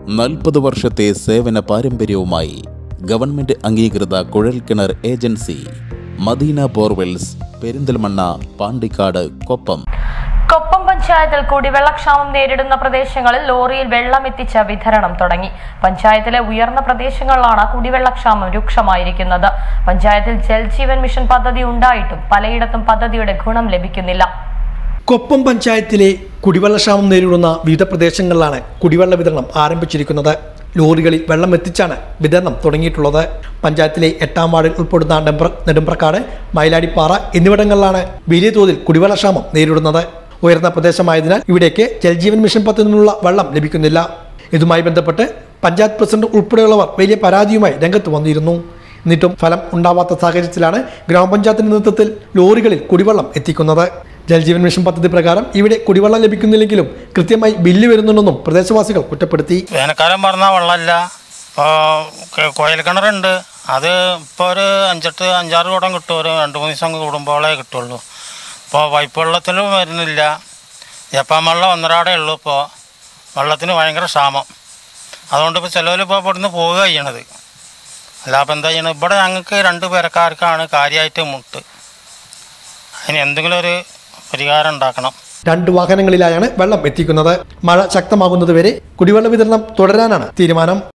നാൽപ്പത് വർഷത്തെ സേവന പാരമ്പര്യവുമായി ഗവൺമെന്റ് അംഗീകൃത കുഴൽക്കിണർ ഏജൻസി മദീന ബോർവെൽസ് പെരിന്തൽമണ്ണ പാണ്ടിക്കാട് കൊപ്പം കൊപ്പം പഞ്ചായത്തിൽ കുടിവെള്ളക്ഷാമം നേരിടുന്ന പ്രദേശങ്ങളിൽ ലോറിയിൽ വെള്ളം എത്തിച്ച് വിതരണം തുടങ്ങി പഞ്ചായത്തിലെ ഉയർന്ന പ്രദേശങ്ങളിലാണ് കുടിവെള്ളക്ഷാമം രൂക്ഷമായിരിക്കുന്നത് പഞ്ചായത്തിൽ ജൽജീവൻ മിഷൻ പദ്ധതി ഉണ്ടായിട്ടും പലയിടത്തും പദ്ധതിയുടെ ഗുണം ലഭിക്കുന്നില്ല കൊപ്പം പഞ്ചായത്തിലെ കുടിവെള്ളക്ഷാമം നേരിടുന്ന വിവിധ പ്രദേശങ്ങളിലാണ് കുടിവെള്ള വിതരണം ആരംഭിച്ചിരിക്കുന്നത് ലോറികളിൽ വെള്ളം എത്തിച്ചാണ് വിതരണം തുടങ്ങിയിട്ടുള്ളത് പഞ്ചായത്തിലെ എട്ടാം വാർഡിൽ ഉൾപ്പെടുന്ന ഡെമ്പ്ര നെടുമ്പ്രക്കാട് മയിലാടിപ്പാറ എന്നിവിടങ്ങളിലാണ് വലിയ തോതിൽ കുടിവെള്ളക്ഷാമം നേരിടുന്നത് ഉയർന്ന പ്രദേശമായതിനാൽ ഇവിടേക്ക് ജൽജീവൻ മിഷൻ പദ്ധതിയിൽ നിന്നുള്ള വെള്ളം ലഭിക്കുന്നില്ല ഇതുമായി ബന്ധപ്പെട്ട് പഞ്ചായത്ത് പ്രസിഡന്റ് ഉൾപ്പെടെയുള്ളവർ വലിയ പരാതിയുമായി രംഗത്ത് വന്നിരുന്നു എന്നിട്ടും ഫലം ഉണ്ടാവാത്ത സാഹചര്യത്തിലാണ് ഗ്രാമപഞ്ചായത്തിന്റെ നേതൃത്വത്തിൽ ലോറികളിൽ കുടിവെള്ളം എത്തിക്കുന്നത് ജൽജീവൻ മിഷൻ പദ്ധതി പ്രകാരം ഇവിടെ കുടിവെള്ളം ലഭിക്കുന്നില്ലെങ്കിലും കൃത്യമായി ബില്ല് വരുന്നുണ്ടെന്നും പ്രദേശവാസികൾ കുറ്റപ്പെടുത്തി വേനൽക്കാലം പറഞ്ഞാൽ വെള്ളമില്ല ഇപ്പോൾ കുഴൽ കിണറുണ്ട് അത് ഇപ്പോൾ ഒരു അഞ്ചെട്ട് അഞ്ചാറ് കൂടം കിട്ടും ഒരു രണ്ട് മൂന്ന് ദിവസം കൂടുമ്പോഴേ കിട്ടുള്ളൂ ഇപ്പോൾ പൈപ്പ് വെള്ളത്തിലും വരുന്നില്ല ജപ്പാൻ വെള്ളം ഒന്നരാടേ ഉള്ളൂ ഇപ്പോൾ വെള്ളത്തിന് ഭയങ്കര ക്ഷാമം അതുകൊണ്ട് ഇപ്പോൾ ചിലവർ ഇപ്പോൾ ഇവിടുന്ന് പോവുക ചെയ്യണത് അല്ല അപ്പോൾ എന്താ ചെയ്യണത് ഇവിടെ ഞങ്ങൾക്ക് രണ്ട് പേരക്കാർക്കാണ് കാര്യമായിട്ട് മുട്ട് അതിന് എന്തെങ്കിലും ഒരു പരിഹാരം ഉണ്ടാക്കണം രണ്ട് വാഹനങ്ങളിലായാണ് വെള്ളം എത്തിക്കുന്നത് മഴ ശക്തമാകുന്നതുവരെ കുടിവെള്ള വിതരണം തുടരാനാണ് തീരുമാനം